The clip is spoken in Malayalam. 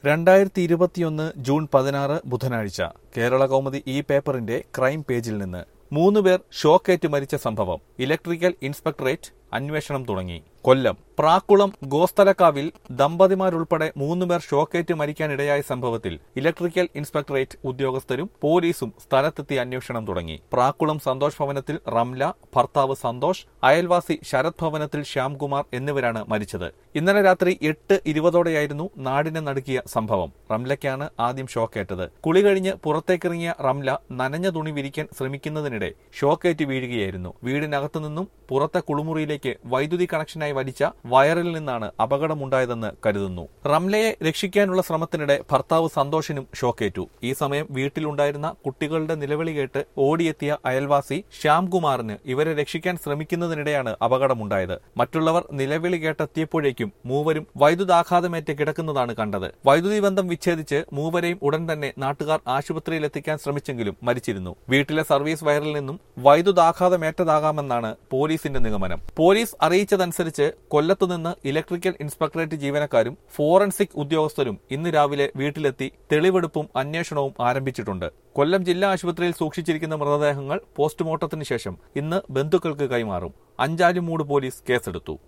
രണ്ടായിരത്തി ഇരുപത്തിയൊന്ന് ജൂൺ പതിനാറ് ബുധനാഴ്ച കേരള കൗമുദി ഈ പേപ്പറിന്റെ ക്രൈം പേജിൽ നിന്ന് മൂന്ന് പേർ ഷോക്കേറ്റ് മരിച്ച സംഭവം ഇലക്ട്രിക്കൽ ഇൻസ്പെക്ടറേറ്റ് അന്വേഷണം തുടങ്ങി കൊല്ലം പ്രാക്കുളം ഗോസ്തലക്കാവിൽ ദമ്പതിമാരുൾപ്പെടെ മൂന്നുപേർ ഷോക്കേറ്റ് മരിക്കാനിടയായ സംഭവത്തിൽ ഇലക്ട്രിക്കൽ ഇൻസ്പെക്ടറേറ്റ് ഉദ്യോഗസ്ഥരും പോലീസും സ്ഥലത്തെത്തി അന്വേഷണം തുടങ്ങി പ്രാക്കുളം സന്തോഷ് ഭവനത്തിൽ റംല ഭർത്താവ് സന്തോഷ് അയൽവാസി ശരത് ഭവനത്തിൽ ശ്യാംകുമാർ എന്നിവരാണ് മരിച്ചത് ഇന്നലെ രാത്രി എട്ട് ഇരുപതോടെയായിരുന്നു നാടിനെ നടുക്കിയ സംഭവം റംലയ്ക്കാണ് ആദ്യം ഷോക്കേറ്റത് കുളി കഴിഞ്ഞ് പുറത്തേക്കിറങ്ങിയ റംല നനഞ്ഞ തുണി വിരിക്കാൻ ശ്രമിക്കുന്നതിനിടെ ഷോക്കേറ്റ് വീഴുകയായിരുന്നു വീടിനകത്തു നിന്നും പുറത്തെ കുളിമുറിയിലേക്ക് വൈദ്യുതി കണക്ഷനായി വലിച്ച വയറിൽ നിന്നാണ് അപകടമുണ്ടായതെന്ന് കരുതുന്നു റംലയെ രക്ഷിക്കാനുള്ള ശ്രമത്തിനിടെ ഭർത്താവ് സന്തോഷിനും ഷോക്കേറ്റു ഈ സമയം വീട്ടിലുണ്ടായിരുന്ന കുട്ടികളുടെ നിലവിളി കേട്ട് ഓടിയെത്തിയ അയൽവാസി ശ്യാംകുമാറിന് ഇവരെ രക്ഷിക്കാൻ ശ്രമിക്കുന്നതിനിടെയാണ് അപകടമുണ്ടായത് മറ്റുള്ളവർ നിലവിളി കേട്ടെത്തിയപ്പോഴേക്കും മൂവരും വൈദ്യുതാഘാതമേറ്റ് കിടക്കുന്നതാണ് കണ്ടത് വൈദ്യുതി ബന്ധം വിച്ഛേദിച്ച് മൂവരെയും ഉടൻ തന്നെ നാട്ടുകാർ ആശുപത്രിയിൽ എത്തിക്കാൻ ശ്രമിച്ചെങ്കിലും മരിച്ചിരുന്നു വീട്ടിലെ സർവീസ് വയറിൽ നിന്നും വൈദ്യുതാഘാതമേറ്റതാകാമെന്നാണ് പോലീസിന്റെ നിഗമനം പോലീസ് അറിയിച്ചതനുസരിച്ച് കൊല്ലത്തുനിന്ന് ഇലക്ട്രിക്കൽ ഇൻസ്പെക്ടറേറ്റ് ജീവനക്കാരും ഫോറൻസിക് ഉദ്യോഗസ്ഥരും ഇന്ന് രാവിലെ വീട്ടിലെത്തി തെളിവെടുപ്പും അന്വേഷണവും ആരംഭിച്ചിട്ടുണ്ട് കൊല്ലം ജില്ലാ ആശുപത്രിയിൽ സൂക്ഷിച്ചിരിക്കുന്ന മൃതദേഹങ്ങൾ പോസ്റ്റ്മോർട്ടത്തിന് ശേഷം ഇന്ന് ബന്ധുക്കൾക്ക് കൈമാറും അഞ്ചാലുമൂട് പോലീസ് കേസെടുത്തു